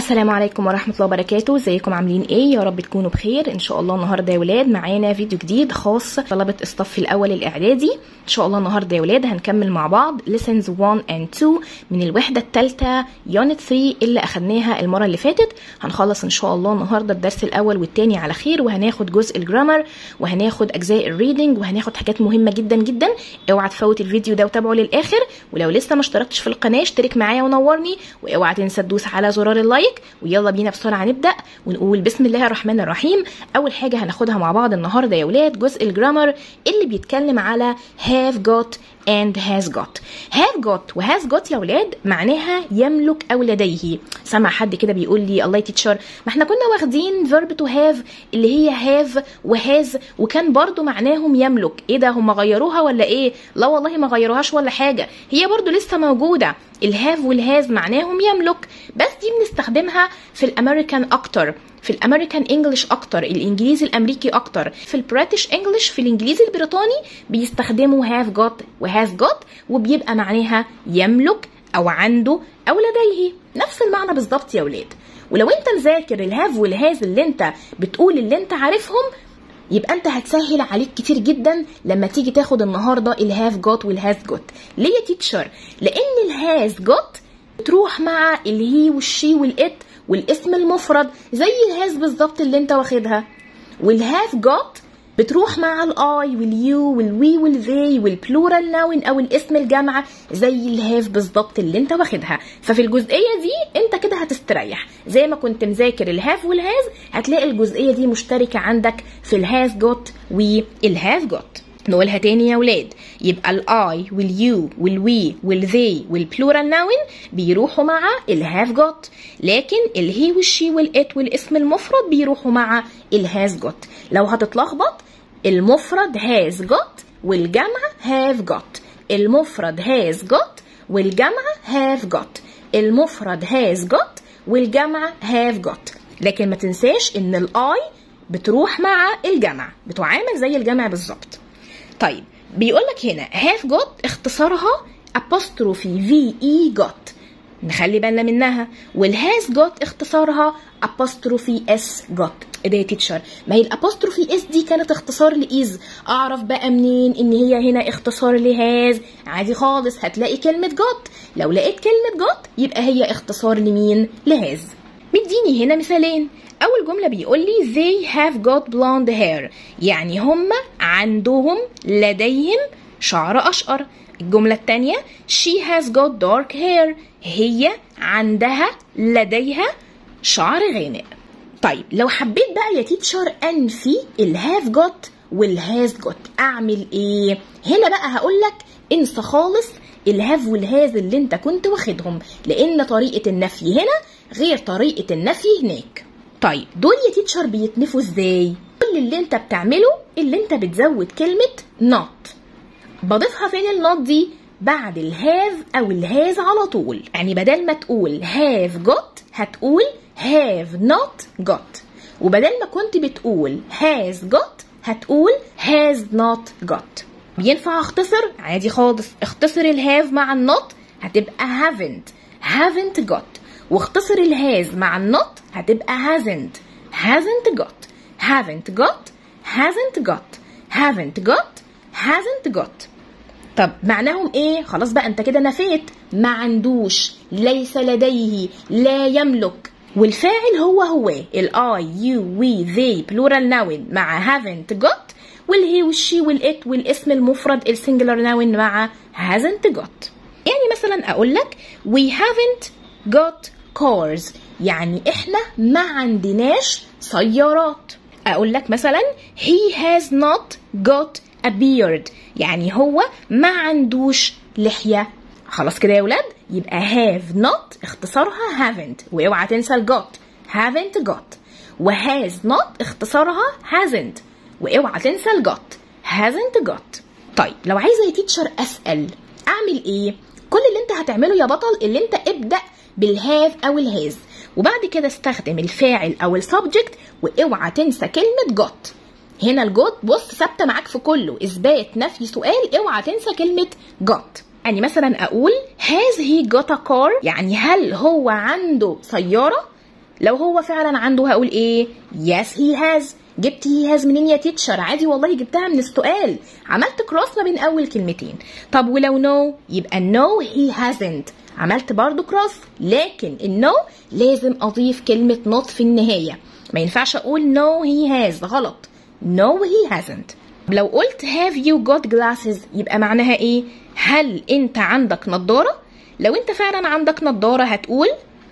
السلام عليكم ورحمة الله وبركاته ازيكم عاملين ايه يا رب تكونوا بخير ان شاء الله النهارده يا ولاد معانا فيديو جديد خاص طلبة الصف الاول الاعدادي ان شاء الله النهارده يا ولاد هنكمل مع بعض lessons 1 and 2 من الوحدة الثالثة يونت 3 اللي اخدناها المرة اللي فاتت هنخلص ان شاء الله النهارده الدرس الاول والثاني على خير وهناخد جزء الجرامر وهناخد اجزاء الريدنج وهناخد حاجات مهمة جدا جدا اوعى تفوت الفيديو ده وتابعه للاخر ولو لسه ما اشتركتش في القناة اشترك معايا ونورني واوعى تنسى تدوس على زرار اللايك ويلا بينا بسرعه نبدا ونقول بسم الله الرحمن الرحيم اول حاجه هناخدها مع بعض النهارده يا ولاد جزء الجرامر اللي بيتكلم على have got and has got have got و has got يا ولاد معناها يملك او لديه سمع حد كده بيقول لي الله تيتشر ما احنا كنا واخدين verb to have اللي هي have وهاز وكان برضو معناهم يملك ايه ده هم غيروها ولا ايه لا والله ما غيروهاش ولا حاجه هي برضو لسه موجوده الهاف والهاز معناهم يملك بس دي بنستخدمها في الامريكان اكتر في الامريكان انجلش اكتر الانجليزي الامريكي اكتر في البريتش انجلش في الانجليزي البريطاني بيستخدموا هاف جوت وهاز جوت وبيبقى معناها يملك او عنده او لديه نفس المعنى بالظبط يا ولاد ولو انت مذاكر الهاف والهاز اللي انت بتقول اللي انت عارفهم يبقى انت هتسهل عليك كتير جدا لما تيجي تاخد النهارده الهاف جوت والهاز جوت ليه يا تيتشر لان الهاز جوت بتروح مع الهي والشي والات والاسم المفرد زي الهاز بالظبط اللي انت واخدها والهاف جوت بتروح مع الاي واليو والوي والذي والبلورال ناون او الاسم الجامعه زي الهاف بالظبط اللي انت واخدها ففي الجزئيه دي انت كده هتستريح زي ما كنت مذاكر الهاف والهاز هتلاقي الجزئيه دي مشتركه عندك في الهاز جوت والهاف جوت نقولها تاني يا ولاد يبقى الاي واليو والوي والذي والبلورال ناون بيروحوا مع الهاف جوت لكن الهي والشي والات والاسم المفرد بيروحوا مع الهاز جوت لو هتتلخبط المفرد هاز جوت والجمع هاف جوت المفرد هاز جوت والجمع هاف جوت المفرد هاز جوت والجمع هاف جوت لكن ما تنساش ان الاي بتروح مع الجمع بتعامل زي الجمع بالظبط طيب بيقول لك هنا هاف جوت اختصارها apostrophe في اي جوت نخلي بالنا منها والهاز جوت اختصارها apostrophe اس جوت ايه ده يا تيتشر ما هي الابوستروفي اس دي كانت اختصار لايز اعرف بقى منين ان هي هنا اختصار لهاز عادي خالص هتلاقي كلمه جوت لو لقيت كلمه جوت يبقى هي اختصار لمين لهاز مديني هنا مثالين اول جمله بيقول لي they have got blonde hair يعني هم عندهم لديهم شعر اشقر الجمله الثانيه she has got dark hair هي عندها لديها شعر غامق طيب لو حبيت بقى يا تيتشر انفي الهاف جوت والهاز جوت اعمل ايه هنا بقى هقول لك انسى خالص الهاف والهاز اللي انت كنت واخدهم لان طريقه النفي هنا غير طريقه النفي هناك طيب دول يا تيتشر بيتنفوا ازاي كل اللي انت بتعمله اللي انت بتزود كلمه not بضيفها فين النوت دي بعد الهاف او الهاز على طول يعني بدل ما تقول have got هتقول have not got وبدل ما كنت بتقول has got هتقول has not got بينفع اختصر عادي خالص اختصر الهاف مع النوت هتبقى haven't haven't got واختصر الهاز مع النوت هتبقى hasn't hasn't got haven't got hasn't got haven't got hasn't got طب معناهم ايه خلاص بقى انت كده نفيت ما عندوش ليس لديه لا يملك والفاعل هو هو الاي يو وي ذي بلورال ناون مع haven't got والهي والشي والات والاسم المفرد السنجلر ناون مع hasn't got يعني مثلا اقول لك we haven't got cars يعني احنا ما عندناش سيارات اقول لك مثلا he has not got a beard يعني هو ما عندوش لحية خلاص كده يا ولاد يبقى have not اختصارها haven't واوعى تنسى الجوت haven't got وhas not اختصارها hasn't واوعى تنسى الجوت hasn't got طيب لو عايزه يا تيتشر اسال اعمل ايه كل اللي انت هتعمله يا بطل اللي انت ابدا بالهاف او الهاز وبعد كده استخدم الفاعل او السبجكت واوعى تنسى كلمه جوت هنا الجوت بص ثابته معاك في كله اثبات نفي سؤال اوعى تنسى كلمه جوت يعني مثلا اقول has he got a car يعني هل هو عنده سياره لو هو فعلا عنده هقول ايه yes he has جبت he has منين يا تيتشر عادي والله جبتها من السؤال عملت كروس ما بين اول كلمتين طب ولو no يبقى no he hasn't عملت برضو كروس لكن النو لازم اضيف كلمة not في النهاية ما ينفعش اقول no he has غلط no he hasn't لو قلت have you got glasses يبقى معناها ايه هل انت عندك نضارة لو انت فعلا عندك نضارة هتقول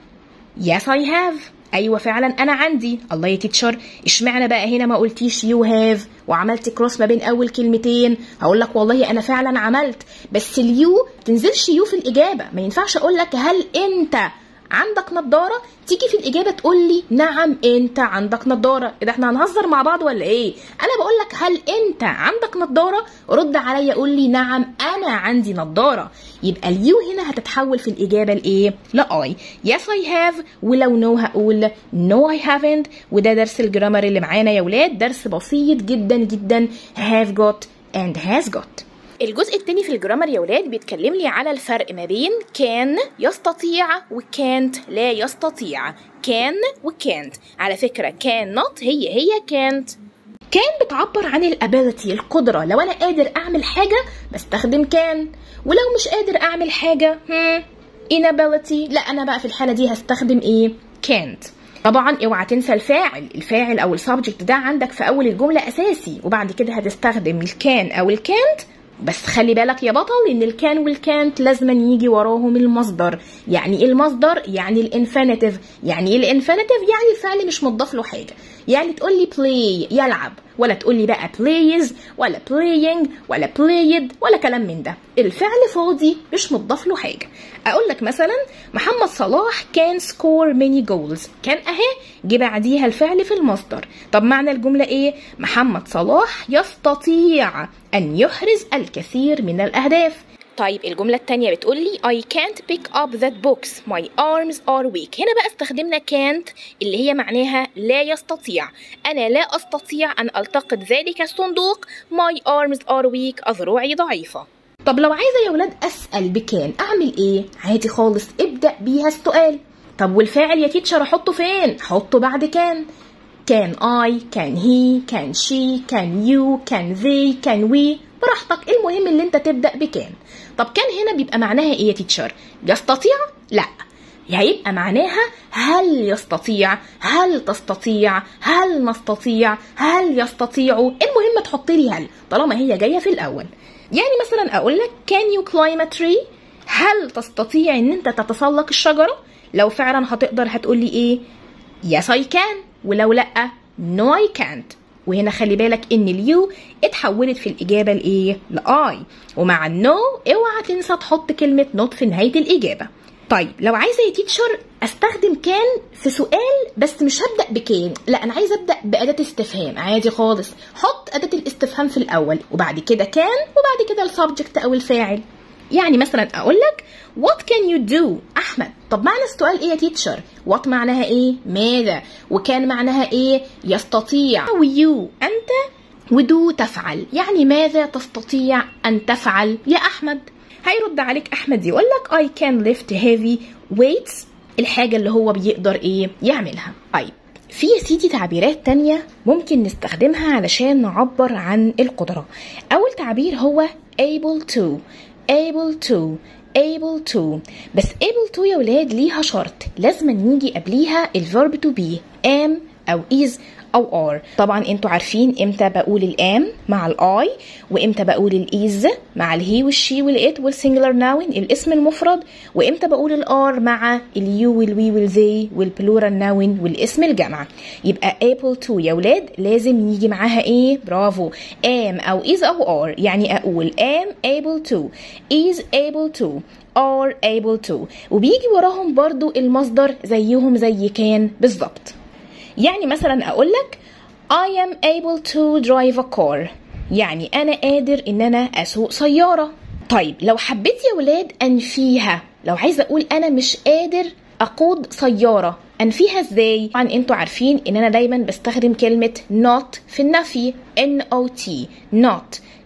yes I have ايوه فعلا انا عندي الله يا تيتشر اشمعنى بقى هنا ما قلتيش يو هاف وعملت كروس ما بين اول كلمتين هقول لك والله انا فعلا عملت بس اليو تنزلش يو في الاجابه ما ينفعش اقول لك هل انت عندك نضاره تيجي في الاجابه تقول لي نعم انت عندك نضاره اذا احنا هنهزر مع بعض ولا ايه انا بقول لك هل انت عندك نضاره رد عليا قول لي نعم انا عندي نضاره يبقى اليو هنا هتتحول في الاجابه لايه لاي يس اي هاف ولو نو no هقول نو اي هافنت وده درس الجرامر اللي معانا يا ولاد درس بسيط جدا جدا have got and has got الجزء التاني في الجرامر يا ولاد بيتكلم لي على الفرق ما بين كان يستطيع وكانت لا يستطيع كان وكانت على فكرة كان نوت هي هي كانت كان بتعبر عن الابيلتي القدرة لو انا قادر اعمل حاجة بستخدم كان ولو مش قادر اعمل حاجة هم inability لا انا بقى في الحالة دي هستخدم ايه can't طبعا اوعى تنسى الفاعل الفاعل او السبجكت ده عندك في اول الجملة اساسي وبعد كده هتستخدم الكان او الكانت بس خلي بالك يا بطل ان الكان والكانت لازما يجي وراهم المصدر يعني ايه المصدر يعني الانفينيتيف يعني ايه الانفينيتيف يعني الفعل مش مضاف له حاجه يعني تقول لي play يلعب ولا تقول لي بقى plays ولا playing ولا played ولا كلام من ده الفعل فاضي مش مضاف له حاجه اقول لك مثلا محمد صلاح كان سكور ماني جولز كان اهي جه بعديها الفعل في المصدر طب معنى الجمله ايه محمد صلاح يستطيع ان يحرز الكثير من الاهداف طيب الجملة التانية بتقول لي I can't pick up that books my arms are weak هنا بقى استخدمنا can't اللي هي معناها لا يستطيع أنا لا أستطيع أن ألتقط ذلك الصندوق my arms are weak أذرعي ضعيفة طب لو عايزة يا ولاد أسأل بكان أعمل إيه؟ عادي خالص ابدأ بيها السؤال طب والفاعل يا تيتشر أحطه فين؟ حطه بعد كان كان I كان he كان she كان you كان they كان we براحتك المهم اللي انت تبدأ بكان طب كان هنا بيبقى معناها ايه يا تيتشر يستطيع لا هيبقى معناها هل يستطيع هل تستطيع هل نستطيع هل يستطيعوا المهم تحط لي هل طالما هي جايه في الاول يعني مثلا اقول لك can you climb a tree هل تستطيع ان انت تتسلق الشجره لو فعلا هتقدر هتقول لي ايه yes I can ولو لا no I can't وهنا خلي بالك ان اليو اتحولت في الاجابه لايه لاي ومع النو اوعى تنسى تحط كلمه نوت في نهايه الاجابه طيب لو عايزه يا تيتشر استخدم كان في سؤال بس مش هبدا بكان لا انا عايزه ابدا باداه استفهام عادي خالص حط اداه الاستفهام في الاول وبعد كده كان وبعد كده السبجكت او الفاعل يعني مثلا اقول لك what can you do احمد طب معنى السؤال ايه يا تيتشر what معناها ايه ماذا وكان معناها ايه يستطيع ويو انت ودو تفعل يعني ماذا تستطيع ان تفعل يا احمد هيرد عليك احمد يقول لك I can lift heavy weights الحاجة اللي هو بيقدر ايه يعملها طيب في يا سيدي تعبيرات تانية ممكن نستخدمها علشان نعبر عن القدرة أول تعبير هو able to able to able to بس able to يا ولاد ليها شرط لازم نيجي قبليها الفيرب to be am أو is او ار طبعا انتوا عارفين امتى بقول الام مع الاي وامتى بقول الايز مع الهي والشي والات والسنجلر ناون الاسم المفرد وامتى بقول الار مع اليو والوي والذي والبلورال ناون والاسم الجمع يبقى able to يا ولاد لازم يجي معاها ايه برافو am او is او are يعني اقول am able to is able to are able to وبيجي وراهم برضو المصدر زيهم زي كان بالظبط يعني مثلا اقول لك I am able to drive a car يعني انا قادر ان انا اسوق سياره طيب لو حبيت يا ولاد انفيها لو عايزه اقول انا مش قادر اقود سياره انفيها ازاي طبعا انتوا عارفين ان انا دايما بستخدم كلمه not في النفي n o t not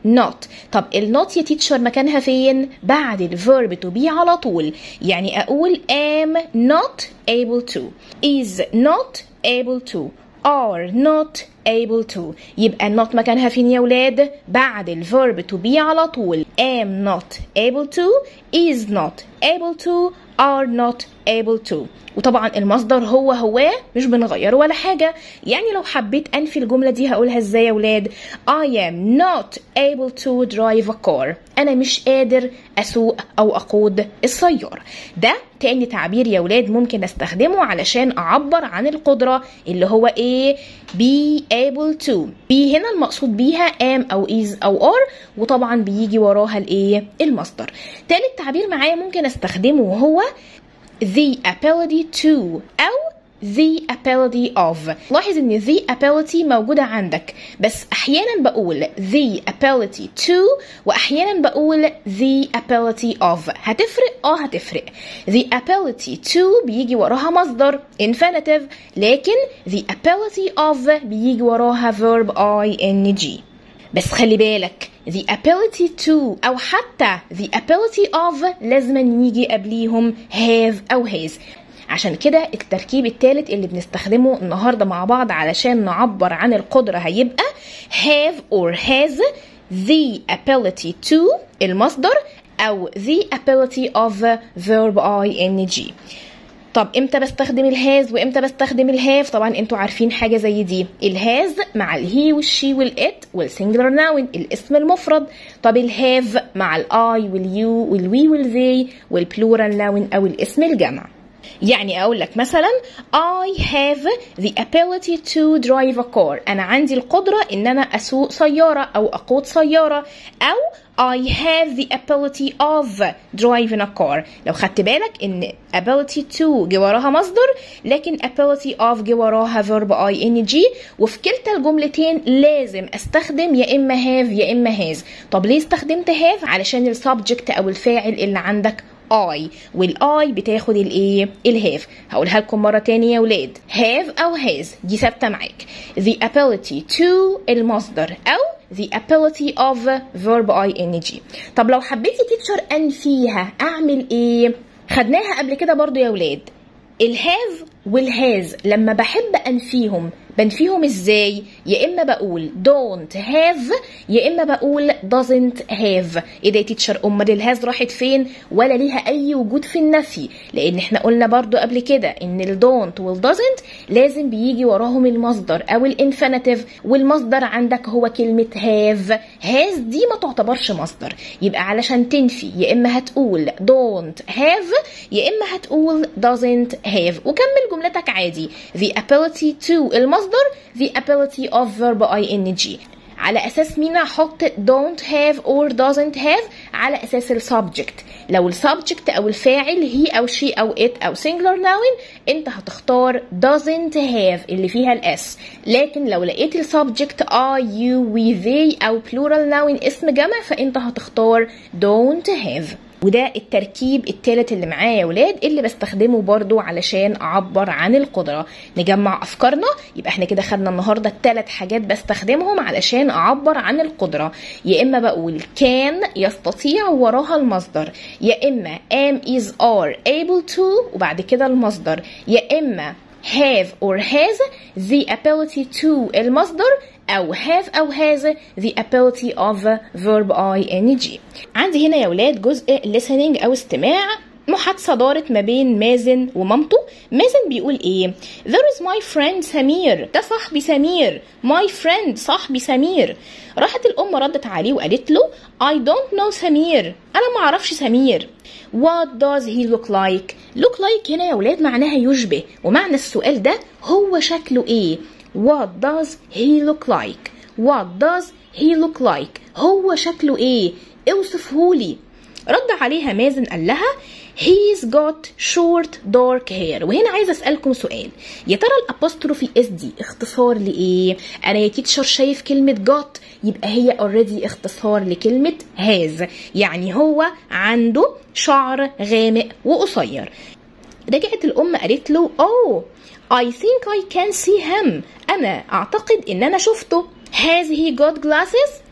not طب النوت يا تيتشر مكانها فين بعد الفيرب to be على طول يعني اقول am not able to is not able to are not able to يبقى not مكانها فين يا ولاد بعد الفيرب to be على طول am not able to is not able to are not able to وطبعا المصدر هو هو مش بنغيره ولا حاجة يعني لو حبيت أنفي الجملة دي هقولها ازاي يا ولاد I am not able to drive a car أنا مش قادر أسوق أو أقود السيارة ده تاني تعبير يا ولاد ممكن استخدمه علشان أعبر عن القدرة اللي هو ايه be able to be هنا المقصود بيها am أو is أو are وطبعا بيجي وراها الايه المصدر تالت تعبير معايا ممكن استخدمه وهو the ability to أو the ability of لاحظ ان the ability موجودة عندك بس احيانا بقول the ability to واحيانا بقول the ability of هتفرق اه هتفرق the ability to بيجي وراها مصدر infinitive لكن the ability of بيجي وراها verb ing بس خلي بالك the ability to أو حتى the ability of لازم يجي قبليهم have أو has عشان كده التركيب الثالث اللي بنستخدمه النهارده مع بعض علشان نعبر عن القدرة هيبقى have or has the ability to المصدر أو the ability of verb ing طب امتى بستخدم الهاز وامتى بستخدم الهاف طبعا انتوا عارفين حاجه زي دي الهاز مع الهي والشي والات والسنجلر ناون الاسم المفرد طب الهاف مع الاي واليو والوي والذي والبلورال ناون او الاسم الجمع يعني اقول لك مثلا I have the ability to drive a car انا عندي القدرة ان انا اسوق سيارة او اقود سيارة او I have the ability of driving a car لو خدت بالك ان ability to جه وراها مصدر لكن ability of جه وراها verb ing وفي كلتا الجملتين لازم استخدم يا اما have يا اما has طب ليه استخدمت have علشان السبجكت او الفاعل اللي عندك I والاي بتاخد الايه الهاف هقولها لكم مره تانية يا ولاد have او has دي ثابته معاك the ability to المصدر او the ability of verb ing طب لو حبيتي تيتشر انفيها اعمل ايه خدناها قبل كده برضو يا ولاد الهاف والهاز لما بحب انفيهم بنفيهم ازاي يا اما بقول don't have يا اما بقول doesn't have ايه ده يا تيتشر امال الهاز راحت فين ولا ليها اي وجود في النفي لان احنا قلنا برضو قبل كده ان ال don't وال doesn't لازم بيجي وراهم المصدر او الانفينيتيف والمصدر عندك هو كلمه have has دي ما تعتبرش مصدر يبقى علشان تنفي يا اما هتقول don't have يا اما هتقول doesn't have وكمل جملتك عادي the ability to المصدر the ability of verb ing على اساس مين احط don't have or doesn't have على اساس السبجكت لو السبجكت او الفاعل هي او she او it او singular noun انت هتختار doesn't have اللي فيها الاس لكن لو لقيت السبجكت I you we they او plural noun اسم جمع فانت هتختار don't have وده التركيب التالت اللي معايا يا ولاد اللي بستخدمه برضو علشان اعبر عن القدرة نجمع افكارنا يبقى احنا كده خدنا النهاردة التلات حاجات بستخدمهم علشان اعبر عن القدرة يا اما بقول كان يستطيع وراها المصدر يا اما am is are able to وبعد كده المصدر يا اما have or has the ability to المصدر أو have أو has the ability of verb ing عندي هنا يا ولاد جزء listening أو استماع محادثة دارت ما بين مازن ومامته مازن بيقول ايه there is my friend سمير ده صاحبي سمير my friend صاحبي سمير راحت الأم ردت عليه وقالت له I don't know سمير أنا ما أعرفش سمير What does he look like look like هنا يا ولاد معناها يشبه ومعنى السؤال ده هو شكله ايه What does he look like What does he look like هو شكله ايه اوصفهولي رد عليها مازن قال لها He's got short dark hair وهنا عايزه اسالكم سؤال يا ترى الابوستروفي اس دي اختصار لايه انا يا تيتشر شايف كلمه got يبقى هي اوريدي اختصار لكلمه has يعني هو عنده شعر غامق وقصير رجعت الام قالت له oh I think I can see him أنا أعتقد إن أنا شفته Has he got glasses؟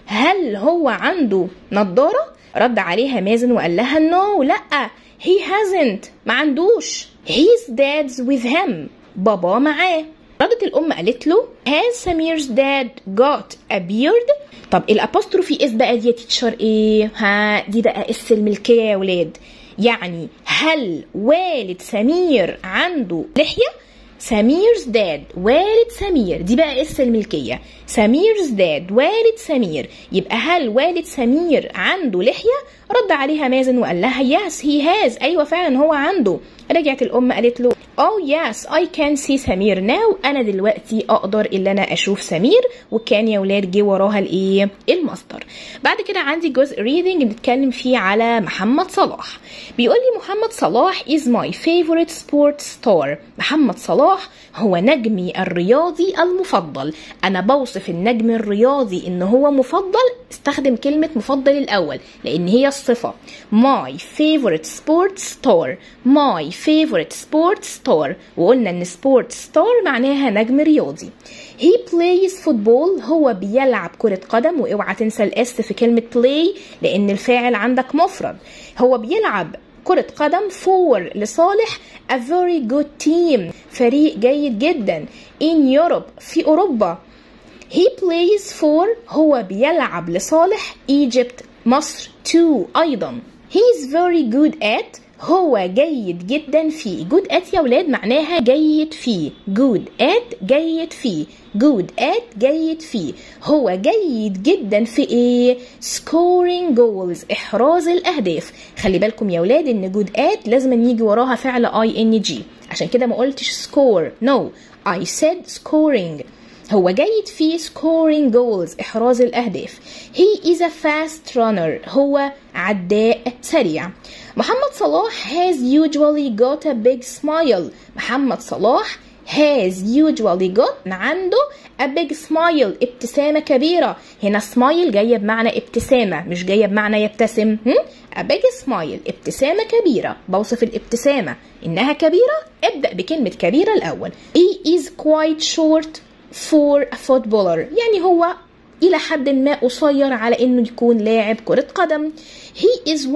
هل هو عنده نضارة رد عليها مازن وقال لها نو no, لا he hasn't ما عندوش his dad's with him بابا معاه ردت الام قالت له has سمير's dad got a beard طب الابوستروفي اس بقى دي يا تيتشر ايه ها دي بقى اس الملكيه يا ولاد يعني هل والد سمير عنده لحيه سمير's داد والد سمير دي بقى اس الملكيه سمير's داد والد سمير يبقى هل والد سمير عنده لحيه رد عليها مازن وقال لها يس هي هاز ايوه فعلا هو عنده رجعت الام قالت له oh yes I can see سمير now انا دلوقتي اقدر ان انا اشوف سمير وكان يا ولاد جه وراها الايه المصدر بعد كده عندي جزء reading بنتكلم فيه على محمد صلاح بيقول لي محمد صلاح is my favorite sports star محمد صلاح هو نجمي الرياضي المفضل انا بوصف النجم الرياضي ان هو مفضل استخدم كلمة مفضل الاول لان هي الصفة my favorite sports star my favorite sports star وقلنا ان sports star معناها نجم رياضي he plays football هو بيلعب كرة قدم واوعى تنسى الاس في كلمة play لان الفاعل عندك مفرد هو بيلعب كرة قدم فور لصالح a very good team فريق جيد جدا in Europe في أوروبا he plays for هو بيلعب لصالح Egypt مصر too أيضا he is very good at هو جيد جدا فيه good at يا ولاد معناها جيد فيه good at جيد فيه good at جيد فيه هو جيد جدا في ايه scoring goals احراز الاهداف خلي بالكم يا ولاد ان good at لازم يجي وراها فعل ing عشان كده ما قلتش score no I said scoring هو جيد في scoring goals إحراز الأهداف he is a fast runner هو عداء سريع محمد صلاح has usually got a big smile محمد صلاح has usually got عنده a big smile ابتسامة كبيرة هنا smile جاية بمعنى ابتسامة مش جاية بمعنى يبتسم هم؟ a big smile ابتسامة كبيرة بوصف الابتسامة إنها كبيرة ابدأ بكلمة كبيرة الأول he is quite short for a footballer يعني هو إلى حد ما قصير على إنه يكون لاعب كرة قدم he is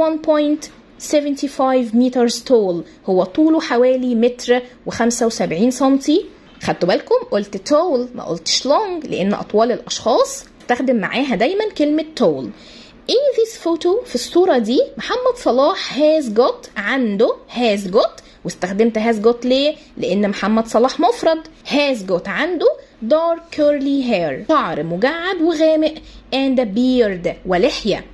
1.75 meters tall هو طوله حوالي متر و75 سنتي خدتوا بالكم قلت tall ما قلتش long لأن أطوال الأشخاص استخدم معاها دايما كلمة tall in this photo في الصورة دي محمد صلاح has got عنده has got واستخدمت has got ليه؟ لأن محمد صلاح مفرد has got عنده dark curly hair شعر مجعد وغامق and a beard ولحية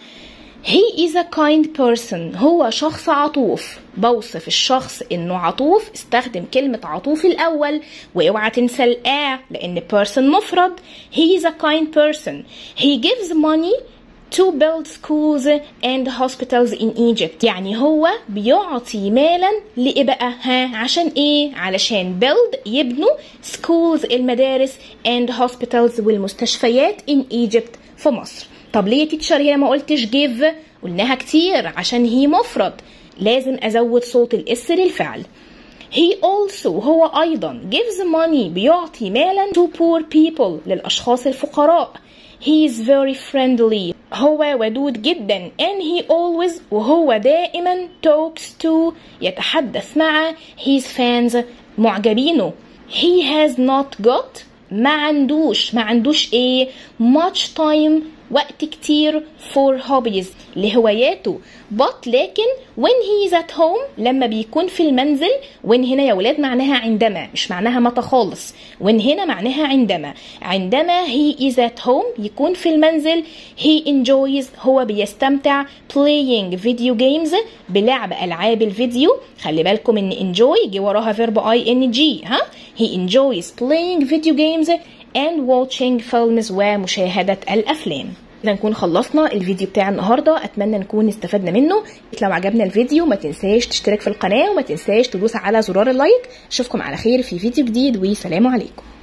He is a kind person هو شخص عطوف بوصف الشخص انه عطوف استخدم كلمة عطوف الاول واوعى تنسى الآ لان person مفرد He is a kind person He gives money to build schools and hospitals in Egypt يعني هو بيعطي مالا لإيه بقى ها عشان ايه علشان build يبنوا schools المدارس and hospitals والمستشفيات in Egypt في مصر طب ليه تيتشر هنا ما قلتش give قلناها كتير عشان هي مفرد لازم ازود صوت الاس للفعل He also هو أيضا gives money بيعطي مالا to poor people للأشخاص الفقراء He is very friendly هو ودود جدا and he always وهو دائما talks to يتحدث مع his fans معجبينه he has not got ما عندوش ما عندوش ايه much time وقت كتير for hobbies لهواياته but لكن when he is at home لما بيكون في المنزل when هنا يا ولاد معناها عندما مش معناها متى خالص when هنا معناها عندما عندما he is at home يكون في المنزل he enjoys هو بيستمتع playing video games بلعب ألعاب الفيديو خلي بالكم ان enjoy جه وراها verb ing ها he enjoys playing video games and watching films ومشاهدة الأفلام كده نكون خلصنا الفيديو بتاع النهارده اتمنى نكون استفدنا منه لو عجبنا الفيديو ما تنساش تشترك في القناه وما تنساش تدوس على زرار اللايك اشوفكم على خير في فيديو جديد وسلام عليكم